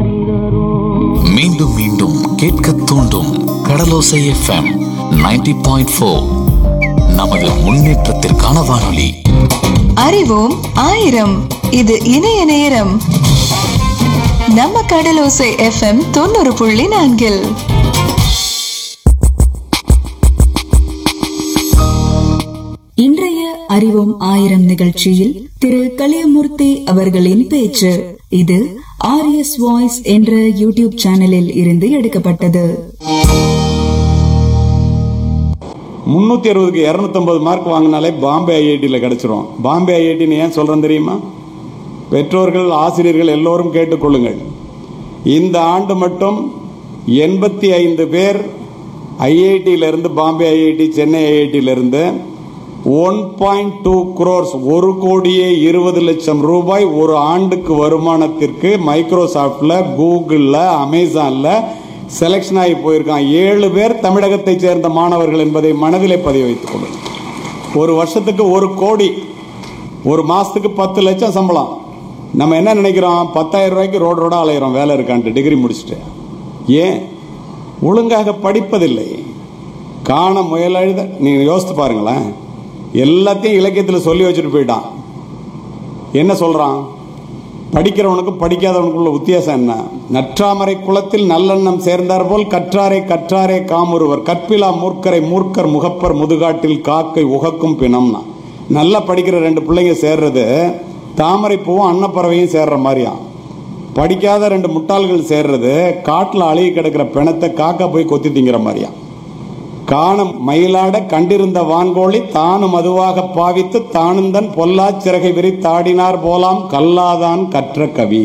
மீண்டும் மீண்டும் கேட்க தூண்டும் கடலோசை எஃப்எம் 90.4 பாயிண்ட் ஃபோர் நமது முன்னேற்றத்திற்கான வானொலி அறிவோம் ஆயிரம் இது இணைய நேரம் நம்ம கடலோசை எஃப்எம் தொண்ணூறு புள்ளி நான்கில் இன்றைய அறிவோம் ஆயிரம் நிகழ்ச்சியில் திரு கலியமூர்த்தி அவர்களின் பேச்சு இது ஆர்எஸ் வாய்ஸ் என்ற யூடியூப் சேனலில் இருந்து எடுக்கப்பட்டது முந்நூற்றி அறுபதுக்கு இரநூத்தம்பது மார்க் வாங்கினாலே பாம்பே ஐஐடியில் கிடச்சிரும் பாம்பே ஐஐடின்னு ஏன் சொல்கிறேன் தெரியுமா பெற்றோர்கள் ஆசிரியர்கள் எல்லோரும் கேட்டுக்கொள்ளுங்கள் இந்த ஆண்டு மட்டும் எண்பத்தி ஐந்து பேர் ஐஐடியிலிருந்து பாம்பே ஐஐடி சென்னை ஐஐடியிலிருந்து ஒன் பாயிண்ட் டூ குரோர்ஸ் ஒரு கோடியே இருபது லட்சம் ரூபாய் ஒரு ஆண்டுக்கு வருமானத்திற்கு மைக்ரோசாஃப்டில் கூகுளில் அமேசானில் செலெக்ஷன் ஆகி போயிருக்கான் ஏழு பேர் தமிழகத்தைச் சேர்ந்த மாணவர்கள் என்பதை மனதிலே பதிய வைத்துக் கொள்ளுங்கள் ஒரு வருஷத்துக்கு ஒரு கோடி ஒரு மாசத்துக்கு பத்து லட்சம் சம்பளம் நம்ம என்ன நினைக்கிறோம் பத்தாயிரம் ரூபாய்க்கு ரோடு ரோடா அலையிறோம் வேலை இருக்கான்ட்டு டிகிரி முடிச்சுட்டு ஏன் ஒழுங்காக படிப்பதில்லை காண முயலழுத நீங்க யோசித்து பாருங்களேன் எல்லாத்தையும் இலக்கியத்தில் சொல்லி வச்சுட்டு போயிட்டான் என்ன சொல்றான் படிக்கிறவனுக்கும் படிக்காதவனுக்குள்ள வித்தியாசம் என்ன நற்றாமரை குளத்தில் நல்லெண்ணம் சேர்ந்தார் போல் கற்றாரை கற்றாரே காமுருவர் கற்பிலா மூர்க்கரை மூர்க்கர் முகப்பர் முதுகாட்டில் காக்கை உகக்கும் பிணம்னா நல்லா படிக்கிற ரெண்டு பிள்ளைங்க சேர்றது தாமரை பூவும் அன்னப்பறவையும் சேர்ற மாதிரியா படிக்காத ரெண்டு முட்டாள்கள் சேர்றது காட்டில் அழுகி கிடக்கிற பிணத்தை காக்கா போய் கொத்தி திங்கிற மாதிரியா காணம் மயிலாட கண்டிருந்த வான்கோழி தானும் அதுவாக பாவித்து தானுந்தன் பொல்லாச் சிறகை விரித்தாடினார் போலாம் கல்லாதான் கற்ற கவி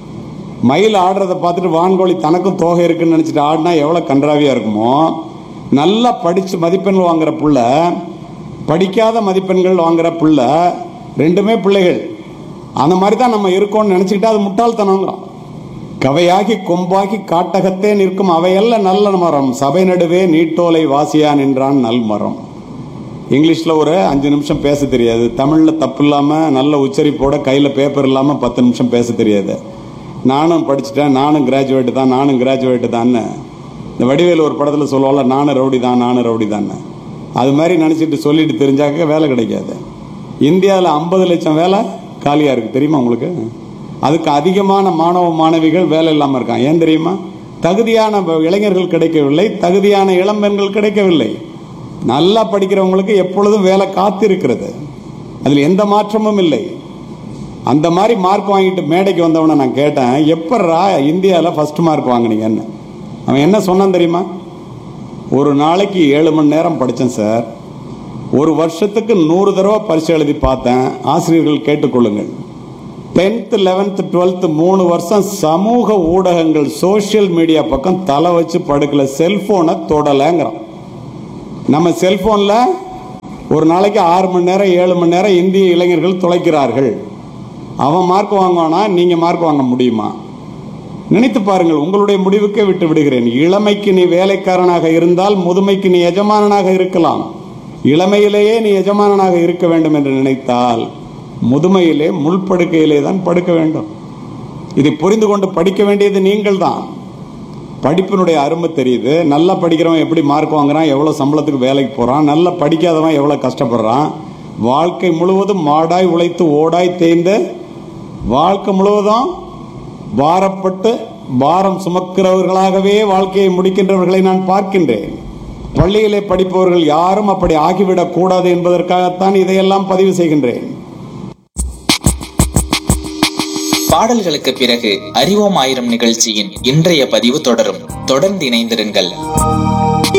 மயில் ஆடுறத பார்த்துட்டு வான்கோழி தனக்கும் தோகை இருக்குன்னு நினைச்சிட்டு ஆடினா எவ்வளவு கன்றாவியா இருக்குமோ நல்லா படிச்சு மதிப்பெண் வாங்குற புள்ள படிக்காத மதிப்பெண்கள் வாங்குற புள்ள ரெண்டுமே பிள்ளைகள் அந்த மாதிரி தான் நம்ம இருக்கோம்னு நினைச்சுக்கிட்டா அது முட்டாள்தனங்கிறோம் கவையாகி கொம்பாகி காட்டகத்தே நிற்கும் அவையல்ல நல்ல மரம் சபை நடுவே நீட்டோலை வாசியான் என்றான் நல் மரம் இங்கிலீஷில் ஒரு அஞ்சு நிமிஷம் பேச தெரியாது தமிழில் தப்பு இல்லாமல் நல்ல உச்சரிப்போட கையில் பேப்பர் இல்லாமல் பத்து நிமிஷம் பேச தெரியாது நானும் படிச்சுட்டேன் நானும் கிராஜுவேட்டு தான் நானும் கிராஜுவேட்டு தான்னு இந்த வடிவேல் ஒரு படத்தில் சொல்லுவாள்ல நானும் ரவுடி தான் நானும் ரவுடி தான்னு அது மாதிரி நினச்சிட்டு சொல்லிட்டு தெரிஞ்சாக்க வேலை கிடைக்காது இந்தியாவில் ஐம்பது லட்சம் வேலை காலியாக இருக்குது தெரியுமா உங்களுக்கு அதுக்கு அதிகமான மாணவ மாணவிகள் வேலை இல்லாமல் இருக்கான் ஏன் தெரியுமா தகுதியான இளைஞர்கள் கிடைக்கவில்லை தகுதியான இளம்பெண்கள் கிடைக்கவில்லை நல்லா படிக்கிறவங்களுக்கு எப்பொழுதும் வேலை காத்திருக்கிறது அதில் எந்த மாற்றமும் இல்லை அந்த மாதிரி மார்க் வாங்கிட்டு மேடைக்கு வந்தவனை நான் கேட்டேன் எப்பட்றா இந்தியாவில் ஃபர்ஸ்ட் மார்க் வாங்குனீங்கன்னு அவன் என்ன சொன்னான் தெரியுமா ஒரு நாளைக்கு ஏழு மணி நேரம் படித்தேன் சார் ஒரு வருஷத்துக்கு நூறு தடவை பரிசு எழுதி பார்த்தேன் ஆசிரியர்கள் கேட்டுக்கொள்ளுங்கள் டென்த்து லெவன்த்து டுவெல்த்து மூணு வருஷம் சமூக ஊடகங்கள் சோஷியல் மீடியா பக்கம் தலை வச்சு படுக்கல செல்போனை தொடலைங்கிறான் நம்ம செல்போனில் ஒரு நாளைக்கு ஆறு மணி நேரம் ஏழு மணி நேரம் இந்திய இளைஞர்கள் துளைக்கிறார்கள் அவன் மார்க் வாங்குவானா நீங்கள் மார்க் வாங்க முடியுமா நினைத்து பாருங்கள் உங்களுடைய முடிவுக்கே விட்டு விடுகிறேன் இளமைக்கு நீ வேலைக்காரனாக இருந்தால் முதுமைக்கு நீ எஜமானனாக இருக்கலாம் இளமையிலேயே நீ எஜமானனாக இருக்க வேண்டும் என்று நினைத்தால் முதுமையிலே முள்படுக்கையிலே தான் படுக்க வேண்டும் இதை புரிந்து கொண்டு படிக்க வேண்டியது நீங்கள் தான் படிப்பினுடைய அருமை தெரியுது நல்லா படிக்கிறவன் எப்படி மார்க் வாங்குறான் எவ்வளோ சம்பளத்துக்கு வேலைக்கு போகிறான் நல்லா படிக்காதவன் எவ்வளோ கஷ்டப்படுறான் வாழ்க்கை முழுவதும் மாடாய் உழைத்து ஓடாய் தேய்ந்து வாழ்க்கை முழுவதும் பாரப்பட்டு பாரம் சுமக்கிறவர்களாகவே வாழ்க்கையை முடிக்கின்றவர்களை நான் பார்க்கின்றேன் பள்ளியிலே படிப்பவர்கள் யாரும் அப்படி ஆகிவிடக் கூடாது என்பதற்காகத்தான் இதையெல்லாம் பதிவு செய்கின்றேன் பாடல்களுக்கு பிறகு அறிவோம் ஆயிரம் நிகழ்ச்சியின் இன்றைய பதிவு தொடரும் தொடர்ந்து இணைந்திருங்கள்